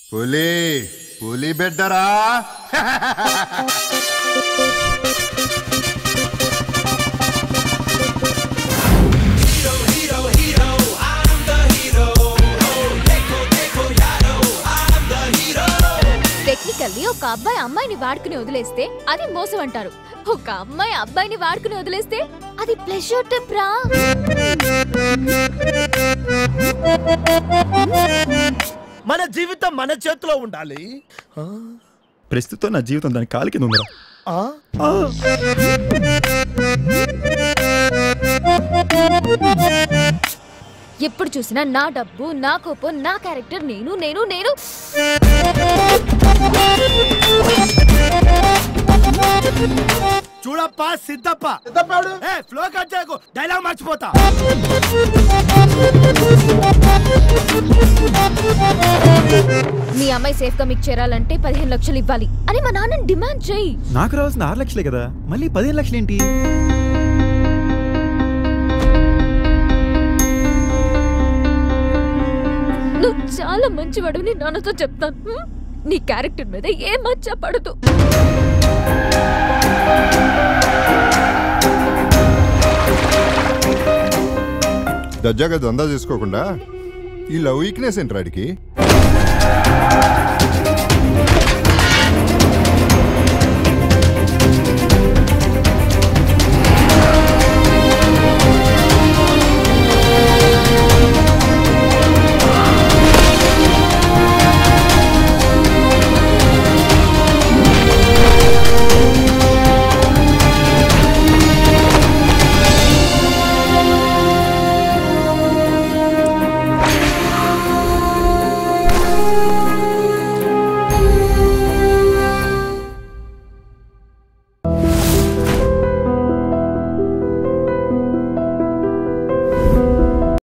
పులి పులి బిడ్డరా టెక్నికల్లీ ఒక అబ్బాయి అమ్మాయిని వాడుకుని వదిలేస్తే అది మోసం అంటారు ఒక అమ్మాయి అబ్బాయిని వాడుకుని వదిలేస్తే అది ప్లెజర్ ట్రిప్ రా మన జీవితం మన చేతిలో ఉండాలి ఆ? ప్రస్తుతం నా జీవితం దాని కాలి కింద ఉందిరా ఆ? ఎప్పుడు చూసినా నా డబ్బు నా కోపం నా క్యారెక్టర్ నేను నేను నేను చూడప్ప సిద్ధప్ప ఏ ఫ్లో కట్ చేయకు డైలాగ్ మర్చిపోతా మీ అమ్మాయి సేఫ్ గా మీకు చేరాలంటే పదిహేను లక్షలు ఇవ్వాలి అని మా నాన్న డిమాండ్ చేయి నాకు రావాల్సిన ఆరు లక్షలే కదా మళ్ళీ పదిహేను లక్షలు ఏంటి నువ్వు చాలా మంచివాడు నీ నాన్నతో చెప్తాను హ్మ్? నీ క్యారెక్టర్ మీద ఏ మచ్చ పడదు దర్జాగా దందా చేసుకోకుండా ఈ లవ్ వీక్నెస్ ఏంట్రాడికి